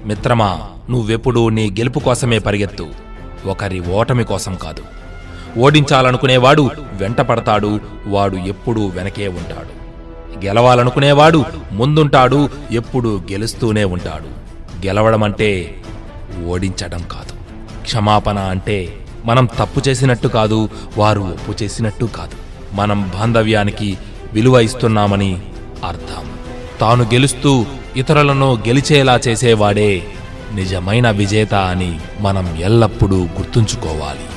మిత్రమా నువ్వెప్పుడూ నీ గెలుపు కోసమే పరిగెత్తు ఒకరి ఓటమి కోసం కాదు ఓడించాలనుకునేవాడు వెంట పడతాడు వాడు ఎప్పుడూ వెనకే ఉంటాడు గెలవాలనుకునేవాడు ముందుంటాడు ఎప్పుడూ గెలుస్తూనే ఉంటాడు గెలవడం అంటే ఓడించడం కాదు క్షమాపణ అంటే మనం తప్పు చేసినట్టు కాదు వారు ఒప్పు చేసినట్టు కాదు మనం బాంధవ్యానికి విలువ ఇస్తున్నామని అర్థం తాను గెలుస్తూ ఇతరులను గెలిచేలా చేసేవాడే నిజమైన విజేత అని మనం ఎల్లప్పుడూ గుర్తుంచుకోవాలి